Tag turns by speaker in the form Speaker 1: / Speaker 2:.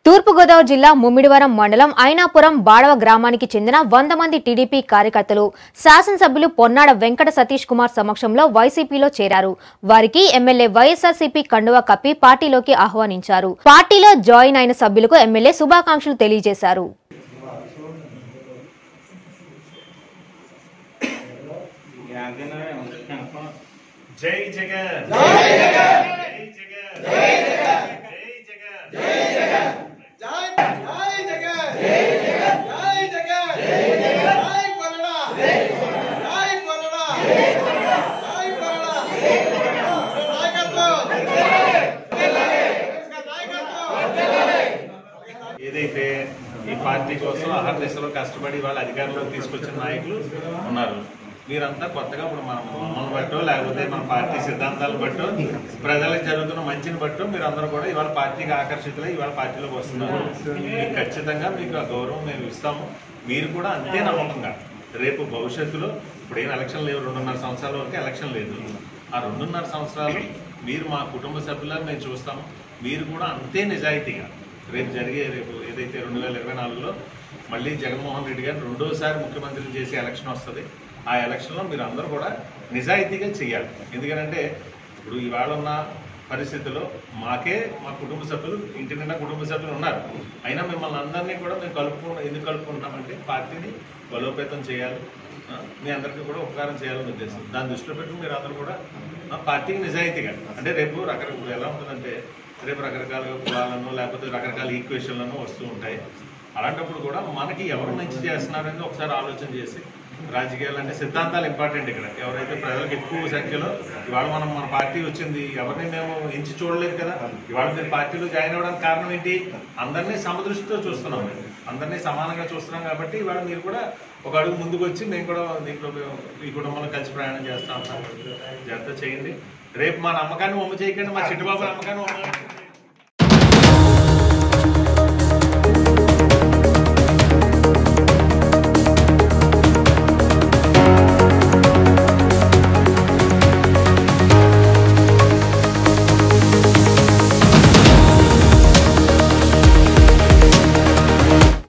Speaker 1: తూర్పుగోదావరి జిల్లా ముమ్మిడివరం మండలం ఐనాపురం బాడవ గ్రామానికి చెందిన వంద మంది టీడీపీ కార్యకర్తలు శాసనసభ్యులు పొన్నాడ వెంకట సతీష్ కుమార్ సమక్షంలో వైసీపీలో చేరారు వారికి ఎమ్మెల్యే వైఎస్ఆర్సీపీ కండువా కప్పి పార్టీలోకి ఆహ్వానించారు పార్టీలో జాయిన్ అయిన సభ్యులకు ఎమ్మెల్యే శుభాకాంక్షలు తెలియజేశారు
Speaker 2: జై జగన్ జై జగన్ జై జగన్ జై జగన్
Speaker 3: జై జై జగన్ జై జగన్ జై జగన్ జై కొల్లడా జై కొల్లడా జై కొల్లడా నాయకత్వం నాయకత్వం
Speaker 2: ఏదైతే ఈ పార్టీ కోసం ఆహార దిశలో కష్టపడి వాళ్ళ అధికారంలోకి తీసుకొచ్చిన నాయకులు ఉన్నారు మీరంతా కొత్తగా ఇప్పుడు మనం మమ్మల్ని బట్టో లేకపోతే మన పార్టీ సిద్ధాంతాలను బట్టో ప్రజలకు జరుగుతున్న మంచిని బట్టో మీరు అందరూ కూడా ఇవాళ పార్టీకి ఆకర్షితులై ఇవాళ పార్టీలోకి వస్తున్నారు మీకు ఖచ్చితంగా మీకు ఆ గౌరవం మేము ఇస్తాము మీరు కూడా అంతే నమ్మకంగా రేపు భవిష్యత్తులో ఇప్పుడు ఏం ఎలక్షన్ లేవు రెండున్నర సంవత్సరాల వరకు ఎలక్షన్ లేదు ఆ రెండున్నర సంవత్సరాలు మీరు మా కుటుంబ సభ్యులా మేము చూస్తాము మీరు కూడా అంతే నిజాయితీగా రేపు జరిగే రేపు ఏదైతే రెండు వేల ఇరవై నాలుగులో మళ్ళీ జగన్మోహన్ రెడ్డి గారు రెండోసారి ముఖ్యమంత్రి చేసే ఎలక్షన్ వస్తుంది ఆ ఎలక్షన్లో మీరు అందరూ కూడా నిజాయితీగా చేయాలి ఎందుకంటే ఇప్పుడు ఇవాళ ఉన్న పరిస్థితుల్లో మాకే మా కుటుంబ సభ్యులు ఇంటి నిండా కుటుంబ సభ్యులు ఉన్నారు అయినా మిమ్మల్ని అందరినీ కూడా మేము కలుపుకు ఎందుకు కలుపుకుంటున్నామంటే పార్టీని బలోపేతం చేయాలి ఆ, మీ అందరికీ కూడా ఉపకారం చేయాలని ఉద్దేశం దాన్ని దృష్టిలో పెట్టుకుని మీరు అందరూ కూడా ఆ, పార్టీకి నిజాయితీగా అంటే రేపు రకరకాల ఇప్పుడు ఎలా ఉంటుందంటే రేపు రకరకాలుగా కులాలను లేకపోతే రకరకాల ఈక్వేషన్లను వస్తూ ఉంటాయి అలాంటప్పుడు కూడా మనకి ఎవరు మంచి చేస్తున్నారని ఒకసారి ఆలోచన చేసి రాజకీయాలు అంటే సిద్ధాంతాలు ఇంపార్టెంట్ ఇక్కడ ఎవరైతే ప్రజలకు ఎక్కువ సంఖ్యలో ఇవాళ మనం మన పార్టీ వచ్చింది ఎవరిని మేము ఎంచి చూడలేదు కదా ఇవాళ మీరు పార్టీలో జాయిన్ అవ్వడానికి కారణం ఏంటి అందరినీ సమదృష్టితో చూస్తున్నాం మేము. అందరినీ సమానంగా చూస్తున్నాం కాబట్టి ఇవాళ మీరు కూడా ఒక అడుగు ముందుకు వచ్చి మేము కూడా దీంట్లో ఈ కుటుంబంలో కలిసి ప్రయాణం చేస్తా ఉంటాం జాగ్రత్త చేయండి రేపు మా నమ్మకాన్ని ఒమ్ము చేయకండి మా చిట్టుబాబు నమ్మకాన్ని ఒమ్ము చేయకండి.